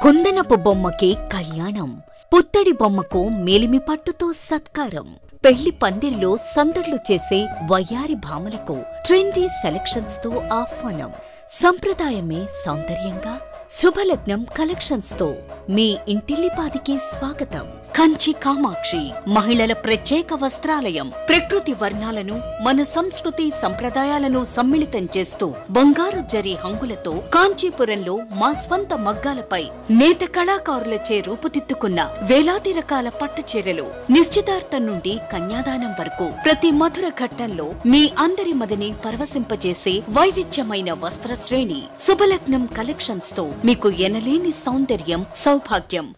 కుందనపు బొమ్మకి కళ్యాణం పుత్తడి బొమ్మకు మేలిమి పట్టుతో సత్కారం పెళ్లి పందిరిలో సందడ్లు చేసే వయ్యారి భామలకు ట్రెండీ సెలక్షన్స్ తో ఆహ్వానం సంప్రదాయమే సౌందర్యంగా శుభలగ్నం కలెక్షన్స్ తో మీ ఇంటిల్లిపాదికి స్వాగతం కంచి కామాక్షి మహిళల ప్రత్యేక వస్త్రాలయం ప్రకృతి వర్ణాలను మన సంస్కృతి సంప్రదాయాలను సమ్మిళితం చేస్తూ బంగారు జరి హంగులతో కాంచీపురంలో మా స్వంత మగ్గాలపై నేత కళాకారులచే రూపుదిద్దుకున్న వేలాది రకాల పట్టు చీరలు నిశ్చితార్థం నుండి కన్యాదానం వరకు ప్రతి మధుర ఘట్టంలో మీ అందరి మదిని పరవశింపజేసే వైవిధ్యమైన వస్త్ర శ్రేణి శుభలగ్నం కలెక్షన్స్ తో మీకు ఎనలేని సౌందర్యం సౌభాగ్యం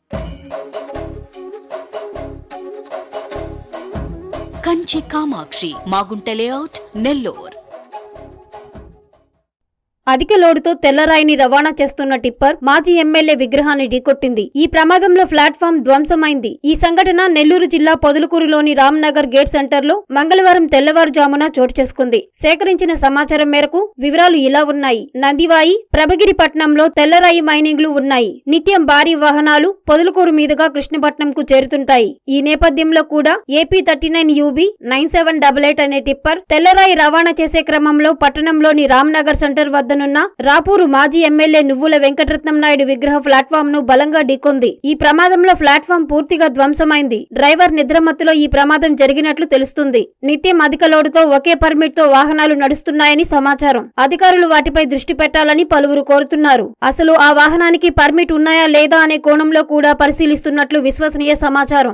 కంచి కామాక్షి మాగుంట లేఅవుట్ నెల్లూర్ అధిక లోడుతో తెల్లరాయిని రవాణా చేస్తున్న టిప్పర్ మాజీ ఎమ్మెల్యే విగ్రహాన్ని ఢీకొట్టింది ఈ ప్రమాదంలో ప్లాట్ఫామ్ ధ్వంసమైంది ఈ సంఘటన నెల్లూరు జిల్లా పొదలకూరులోని రామ్నగర్ గేట్ సెంటర్లో మంగళవారం తెల్లవారుజామున చోటు చేసుకుంది సేకరించిన సమాచారం మేరకు వివరాలు ఇలా ఉన్నాయి నందివాయి ప్రభగిరి పట్నంలో తెల్లరాయి మైనింగ్లు ఉన్నాయి నిత్యం భారీ వాహనాలు పొదలకూరు మీదుగా కృష్ణపట్నంకు చేరుతుంటాయి ఈ నేపథ్యంలో కూడా AP thirty nine UB nine seven double eight అనే టిప్పర్ తెల్లరాయి రవాణా చేసే క్రమంలో పట్టణంలోని రామ్నగర్ సెంటర్ వద్దనున్న రాపూరు మాజీ ఎమ్మెల్యే నువ్వుల వెంకటరత్నం నాయుడు విగ్రహ ప్లాట్ఫామ్ ను బలంగా ఢీకొంది ఈ ప్రమాదంలో ప్లాట్ఫామ్ పూర్తిగా ధ్వంసమైంది డ్రైవర్ నిద్రమత్తులో ఈ ప్రమాదం జరిగినట్లు తెలుస్తుంది నిత్యం అధిక లోడుతో ఒకే పర్మిట్ తో వాహనాలు నడుస్తున్నాయని సమాచారం అధికారులు వాటిపై దృష్టి పెట్టాలని పలువురు కోరుతున్నారు అసలు ఆ వాహనానికి పర్మిట్ ఉన్నాయా లేదా అనే కోణంలో కూడా పరిశీలిస్తున్నట్లు విశ్వసనీయ సమాచారం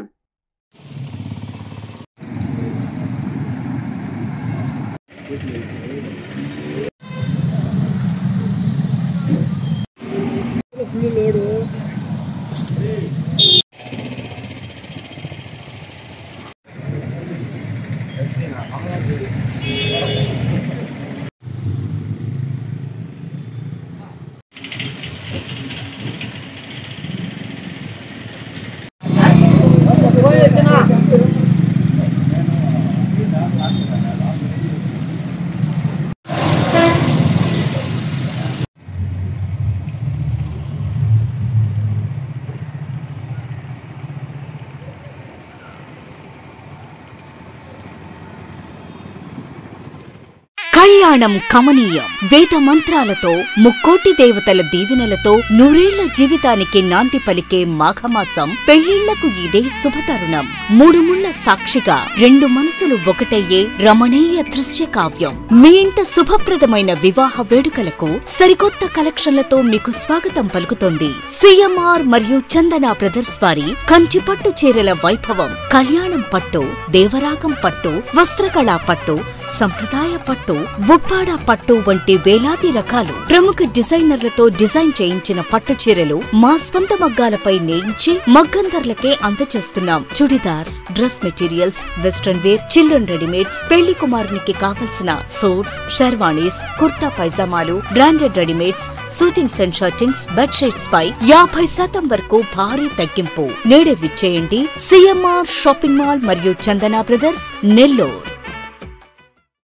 కళ్యాణం కమనీయం వేద మంత్రాలతో ముక్కోటి దేవతల దీవెనలతో నూరేళ్ల జీవితానికి నాంది పలికే మాఘమాసం పెళ్లిళ్లకు ఇదే శుభతరుణం మూడు ముళ్ల సాక్షిగా రెండు మనసులు ఒకటయ్యే రమణీయ దృశ్య కావ్యం మీ ఇంట శుభప్రదమైన వివాహ వేడుకలకు సరికొత్త కలెక్షన్లతో మీకు స్వాగతం పలుకుతోంది సిఎంఆర్ మరియు చందన బ్రదర్స్ వారి కంచి పట్టు చీరల వైభవం కళ్యాణం పట్టు దేవరాగం పట్టు వస్త్రకళా పట్టు సంప్రదాయ పట్టు ఉప్పాడ పట్టు వంటి వేలాది రకాలు ప్రముఖ డిజైనర్లతో డిజైన్ చేయించిన పట్టు చీరలు మా స్వంత మగ్గాలపై నేయించి మగ్గం ధరలకే అందజేస్తున్నాం churidars dress materials western wear children readymades పెళ్లి కుమారునికి కావలసిన సూట్స్ షెర్వాణీస్ కుర్తా పైజామాలు branded readymades suitings and shirtings bedsheets పై యాభై శాతం వరకు భారీ తగ్గింపు నేడే విచ్చేయండి సిఎంఆర్ షాపింగ్ మాల్ మరియు చందన బ్రదర్స్ నెల్లూరు